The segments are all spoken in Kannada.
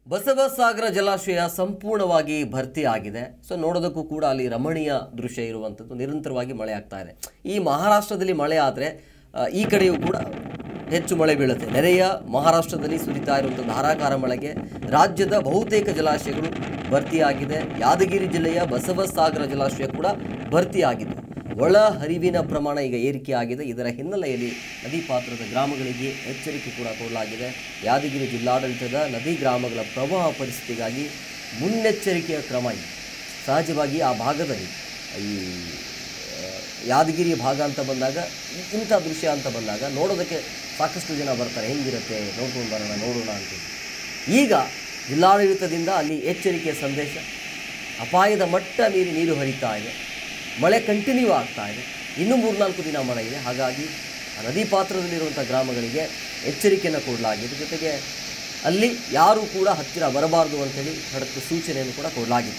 ಬಸವಸಾಗರ ಜಲಾಶಯ ಸಂಪೂರ್ಣವಾಗಿ ಭರ್ತಿ ಆಗಿದೆ ಸೊ ನೋಡೋದಕ್ಕೂ ಕೂಡ ಅಲ್ಲಿ ರಮಣೀಯ ದೃಶ್ಯ ಇರುವಂಥದ್ದು ನಿರಂತರವಾಗಿ ಮಳೆ ಆಗ್ತಾ ಇದೆ ಈ ಮಹಾರಾಷ್ಟ್ರದಲ್ಲಿ ಮಳೆ ಆದರೆ ಈ ಕಡೆಯೂ ಕೂಡ ಹೆಚ್ಚು ಮಳೆ ಬೀಳುತ್ತೆ ನೆರೆಯ ಮಹಾರಾಷ್ಟ್ರದಲ್ಲಿ ಸುರಿತಾ ಇರುವಂಥ ಧಾರಾಕಾರ ಮಳೆಗೆ ರಾಜ್ಯದ ಬಹುತೇಕ ಜಲಾಶಯಗಳು ಭರ್ತಿಯಾಗಿದೆ ಯಾದಗಿರಿ ಜಿಲ್ಲೆಯ ಬಸವಸಾಗರ ಜಲಾಶಯ ಕೂಡ ಭರ್ತಿಯಾಗಿದ್ದು ಒಳ ಹರಿವಿನ ಪ್ರಮಾಣ ಈಗ ಏರಿಕೆಯಾಗಿದೆ ಇದರ ಹಿನ್ನೆಲೆಯಲ್ಲಿ ನದಿ ಪಾತ್ರದ ಗ್ರಾಮಗಳಿಗೆ ಎಚ್ಚರಿಕೆ ಕೂಡ ಕೊಡಲಾಗಿದೆ ಯಾದಗಿರಿ ಜಿಲ್ಲಾಡಳಿತದ ನದಿ ಗ್ರಾಮಗಳ ಪ್ರವಾಹ ಪರಿಸ್ಥಿತಿಗಾಗಿ ಮುನ್ನೆಚ್ಚರಿಕೆಯ ಕ್ರಮ ಇದೆ ಸಹಜವಾಗಿ ಆ ಭಾಗದಲ್ಲಿ ಈ ಆ, ಯಾದಗಿರಿ ಭಾಗ ಅಂತ ಬಂದಾಗ ಇ- ಇಂಥ ದೃಶ್ಯ ಅಂತ ಬಂದಾಗ ನೋಡೋದಕ್ಕೆ ಸಾಕಷ್ಟು ಜನ ಬರ್ತಾರೆ ಹೆಂಗಿರುತ್ತೆ ನೋಡ್ಕೊಂಡು ಬರೋಣ ನೋಡೋಣ ಅಂತೇಳಿ ಈಗ ಜಿಲ್ಲಾಡಳಿತದಿಂದ ಅಲ್ಲಿ ಎಚ್ಚರಿಕೆಯ ಸಂದೇಶ ಅಪಾಯದ ಮಟ್ಟ ಮೀರಿ ನೀರು ಹರಿತಾ ಇದೆ ಮಳೆ ಕಂಟಿನ್ಯೂ ಆಗ್ತಾ ಇದೆ ಇನ್ನೂ ಮೂರ್ನಾಲ್ಕು ದಿನ ಮಳೆ ಇದೆ ಹಾಗಾಗಿ ಆ ನದಿ ಪಾತ್ರದಲ್ಲಿರುವಂಥ ಗ್ರಾಮಗಳಿಗೆ ಎಚ್ಚರಿಕೆಯನ್ನು ಕೊಡಲಾಗಿದೆ ಜೊತೆಗೆ ಅಲ್ಲಿ ಯಾರೂ ಕೂಡ ಹತ್ತಿರ ಬರಬಾರದು ಅಂತೇಳಿ ಖಡಕ್ ಸೂಚನೆಯನ್ನು ಕೂಡ ಕೊಡಲಾಗಿದೆ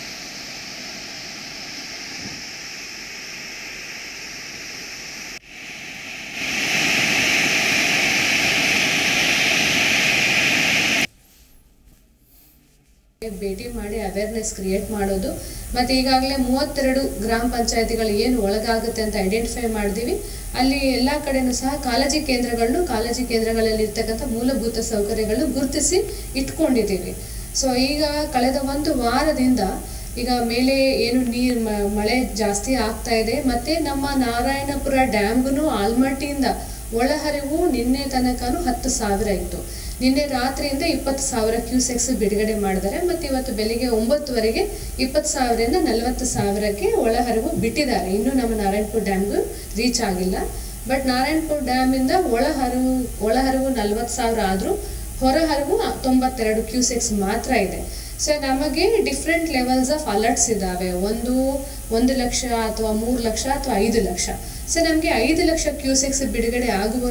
ಭೇಟಿ ಮಾಡಿ ಅವೇರ್ನೆಸ್ ಕ್ರಿಯೇಟ್ ಮಾಡೋದು ಮತ್ತು ಈಗಾಗಲೇ ಮೂವತ್ತೆರಡು ಗ್ರಾಮ ಪಂಚಾಯತಿಗಳು ಏನು ಒಳಗಾಗುತ್ತೆ ಅಂತ ಐಡೆಂಟಿಫೈ ಮಾಡಿದೀವಿ ಅಲ್ಲಿ ಎಲ್ಲ ಕಡೆನೂ ಸಹ ಕಾಳಜಿ ಕೇಂದ್ರಗಳನ್ನು ಕಾಳಜಿ ಕೇಂದ್ರಗಳಲ್ಲಿ ಇರ್ತಕ್ಕಂಥ ಮೂಲಭೂತ ಸೌಕರ್ಯಗಳನ್ನು ಗುರುತಿಸಿ ಇಟ್ಕೊಂಡಿದ್ದೀವಿ ಸೊ ಈಗ ಕಳೆದ ಒಂದು ವಾರದಿಂದ ಈಗ ಮೇಲೆ ಏನು ನೀರು ಮಳೆ ಜಾಸ್ತಿ ಆಗ್ತಾ ಇದೆ ಮತ್ತೆ ನಮ್ಮ ನಾರಾಯಣಪುರ ಡ್ಯಾಮ್ಗೂ ಆಲ್ಮಟ್ಟಿಯಿಂದ ಒಳಹರಿವು ನಿನ್ನೆ ತನಕನೂ ಹತ್ತು ಸಾವಿರ ಇತ್ತು ನಿನ್ನೆ ರಾತ್ರಿಯಿಂದ ಇಪ್ಪತ್ತು ಸಾವಿರ ಕ್ಯೂಸೆಕ್ಸ್ ಬಿಡುಗಡೆ ಮಾಡಿದ್ದಾರೆ ಮತ್ತು ಇವತ್ತು ಬೆಳಿಗ್ಗೆ ಒಂಬತ್ತುವರೆಗೆ ಇಪ್ಪತ್ತು ಸಾವಿರದಿಂದ ನಲವತ್ತು ಸಾವಿರಕ್ಕೆ ಒಳಹರಿವು ಬಿಟ್ಟಿದ್ದಾರೆ ಇನ್ನೂ ನಮ್ಮ ನಾರಾಯಣಪುರ ಡ್ಯಾಮ್ಗೂ ರೀಚ್ ಆಗಿಲ್ಲ ಬಟ್ ನಾರಾಯಣಪುರ ಡ್ಯಾಮಿಂದ ಒಳಹರಿವು ಒಳಹರಿವು ನಲವತ್ತು ಸಾವಿರ ಆದರೂ ಹೊರಹರಿವು ತೊಂಬತ್ತೆರಡು ಕ್ಯೂಸೆಕ್ಸ್ ಮಾತ್ರ ಇದೆ ಸೊ ನಮಗೆ ಡಿಫ್ರೆಂಟ್ ಲೆವೆಲ್ಸ್ ಆಫ್ ಅಲರ್ಟ್ಸ್ ಇದ್ದಾವೆ ಒಂದು ಒಂದು ಲಕ್ಷ ಅಥವಾ ಮೂರು ಲಕ್ಷ ಅಥವಾ ಐದು ಲಕ್ಷ ಸೊ ನಮಗೆ ಐದು ಲಕ್ಷ ಕ್ಯೂಸೆಕ್ಸ್ ಬಿಡುಗಡೆ ಆಗುವ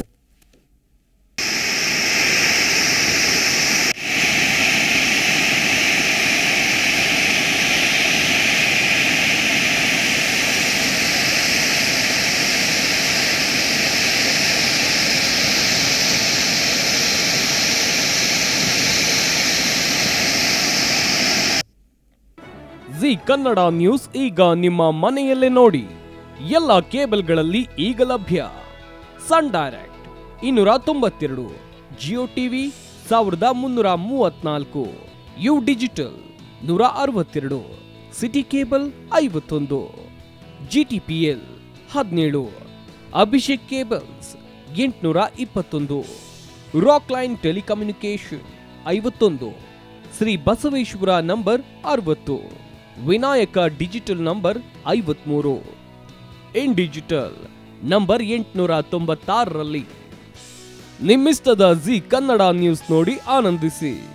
ಜಿ ಕನ್ನಡ ನ್ಯೂಸ್ ಈಗ ನಿಮ್ಮ ಮನೆಯಲ್ಲೇ ನೋಡಿ ಎಲ್ಲ ಕೇಬಲ್ಗಳಲ್ಲಿ ಈಗ ಲಭ್ಯ ಸನ್ ಡೈರೆಕ್ಟ್ ಇನ್ನೂರ ತೊಂಬತ್ತೆರಡು ಜಿಯೋ ಟಿವಿ ಸಾವಿರದ ಮುನ್ನೂರ ಮೂವತ್ನಾಲ್ಕು ಯು ಡಿಜಿಟಲ್ ನೂರ ಅರವತ್ತೆರಡು ಸಿಟಿ ಕೇಬಲ್ ಐವತ್ತೊಂದು ಜಿ ಟಿ ಪಿ ಎಲ್ ಹದಿನೇಳು ಅಭಿಷೇಕ್ ಕೇಬಲ್ಸ್ ಎಂಟುನೂರ ಇಪ್ಪತ್ತೊಂದು ರಾಕ್ ಲೈನ್ ಟೆಲಿಕಮ್ಯುನಿಕೇಶನ್ ಐವತ್ತೊಂದು ಶ್ರೀ ಬಸವೇಶ್ವರ ನಂಬರ್ ಅರವತ್ತು ವಿನಾಯಕ ಡಿಜಿಟಲ್ ನಂಬರ್ ಐವತ್ಮೂರು ಇನ್ ಡಿಜಿಟಲ್ ನಂಬರ್ ಎಂಟುನೂರ ತೊಂಬತ್ತಾರರಲ್ಲಿ ನಿಮ್ಮಿಸ್ತದ ಜಿ ಕನ್ನಡ ನ್ಯೂಸ್ ನೋಡಿ ಆನಂದಿಸಿ